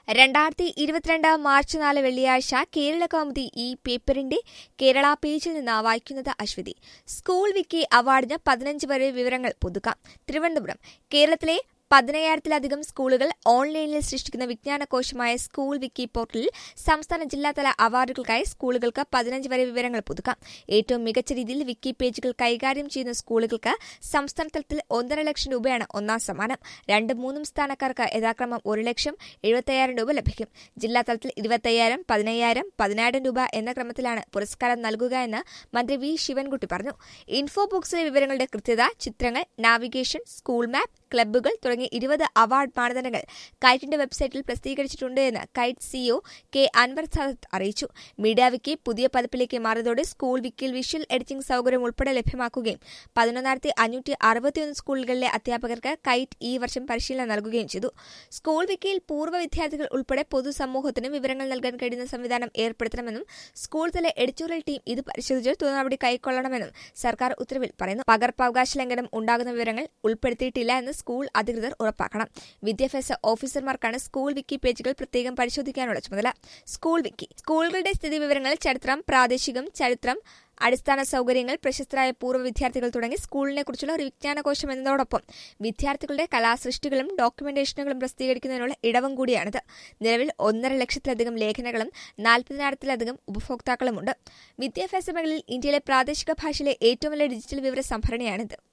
രണ്ടായിരത്തി ഇരുപത്തിരണ്ട് മാർച്ച് നാല് വെള്ളിയാഴ്ച കേരള കൗമുദി ഈ പേപ്പറിന്റെ കേരള പേജിൽ നിന്ന് വായിക്കുന്നത് അശ്വതി സ്കൂൾ വിക്കി അവാർഡിന് പതിനഞ്ച് വരെ വിവരങ്ങൾ പുതുക്കാം തിരുവനന്തപുരം കേരളത്തിലെ പതിനയ്യായിരത്തിലധികം സ്കൂളുകൾ ഓൺലൈനിൽ സൃഷ്ടിക്കുന്ന വിജ്ഞാനകോശമായ സ്കൂൾ വിക്കി പോർട്ടലിൽ സംസ്ഥാന ജില്ലാതല അവാർഡുകൾക്കായി സ്കൂളുകൾക്ക് പതിനഞ്ച് വരെ വിവരങ്ങൾ പുതുക്കാം ഏറ്റവും മികച്ച രീതിയിൽ വിക്കി പേജുകൾ കൈകാര്യം ചെയ്യുന്ന സ്കൂളുകൾക്ക് സംസ്ഥാന തലത്തിൽ ഒന്നര ലക്ഷം രൂപയാണ് ഒന്നാം സമ്മാനം രണ്ടും മൂന്നും സ്ഥാനക്കാർക്ക് യഥാക്രമം ഒരു ലക്ഷം എഴുപത്തയ്യായിരം രൂപ ലഭിക്കും ജില്ലാ തലത്തിൽ ഇരുപത്തയ്യായിരം പതിനയ്യായിരം പതിനായിരം രൂപ എന്ന ക്രമത്തിലാണ് പുരസ്കാരം നൽകുക എന്ന് മന്ത്രി വി ശിവൻകുട്ടി പറഞ്ഞു ഇൻഫോ ബോക്സിലെ വിവരങ്ങളുടെ കൃത്യത ചിത്രങ്ങൾ നാവിഗേഷൻ സ്കൂൾ മാപ്പ് ക്ലബ്ബുകൾ തുടങ്ങി ഇരുപത് അവാർഡ് മാനദണ്ഡങ്ങൾ കൈറ്റിന്റെ വെബ്സൈറ്റിൽ പ്രസിദ്ധീകരിച്ചിട്ടുണ്ട് എന്ന് KITE CEO K Anwar Sadath അറിയിച്ചു മീഡിയ വിക്കി പുതിയ പതിപ്പിലേക്ക് മാറിയതോടെ സ്കൂൾ വിക്കിയിൽ വിഷ്വൽ എഡിറ്റിംഗ് സൗകര്യം ഉൾപ്പെടെ ലഭ്യമാക്കുകയും പതിനൊന്നായിരത്തി അഞ്ഞൂറ്റി അറുപത്തിയൊന്ന് സ്കൂളുകളിലെ അധ്യാപകർക്ക് കൈറ്റ് ഈ വർഷം പരിശീലനം നൽകുകയും ചെയ്തു സ്കൂൾ വിക്കിയിൽ പൂർവ്വ വിദ്യാർത്ഥികൾ ഉൾപ്പെടെ പൊതുസമൂഹത്തിന് വിവരങ്ങൾ നൽകാൻ കഴിയുന്ന സംവിധാനം ഏർപ്പെടുത്തണമെന്നും സ്കൂൾ തല എഡിറ്റോറിയൽ ടീം ഇത് പരിശോധിച്ച് തുടർ നടപടി കൈക്കൊള്ളണമെന്നും സർക്കാർ ഉത്തരവിൽ പറയുന്നു പകർപ്പവകാശ ലംഘനം ഉണ്ടാകുന്ന വിവരങ്ങൾ ഉൾപ്പെടുത്തിയിട്ടില്ല എന്ന് സ്കൂൾ അധികൃതർ ഉറപ്പാക്കണം വിദ്യാഭ്യാസ ഓഫീസർമാർക്കാണ് സ്കൂൾ വിക്കി പേജുകൾ പ്രത്യേകം പരിശോധിക്കാനുള്ള ചുമതല സ്കൂൾ വിക്കി സ്കൂളുകളുടെ സ്ഥിതി വിവരങ്ങൾ ചരിത്രം പ്രാദേശികം ചരിത്രം അടിസ്ഥാന സൗകര്യങ്ങൾ പ്രശസ്തരായ പൂർവ്വ വിദ്യാർത്ഥികൾ തുടങ്ങി സ്കൂളിനെ കുറിച്ചുള്ള ഒരു വിജ്ഞാനകോശം എന്നതോടൊപ്പം വിദ്യാർത്ഥികളുടെ കലാസൃഷ്ടികളും ഡോക്യുമെന്റേഷനുകളും പ്രസിദ്ധീകരിക്കുന്നതിനുള്ള ഇടവും കൂടിയാണിത് നിലവിൽ ഒന്നര ലക്ഷത്തിലധികം ലേഖനങ്ങളും നാൽപ്പതിനായിരത്തിലധികം ഉപഭോക്താക്കളുമുണ്ട് വിദ്യാഭ്യാസ മേഖലയിൽ ഇന്ത്യയിലെ പ്രാദേശിക ഭാഷയിലെ ഏറ്റവും വലിയ ഡിജിറ്റൽ വിവര സംഭരണിയാണിത്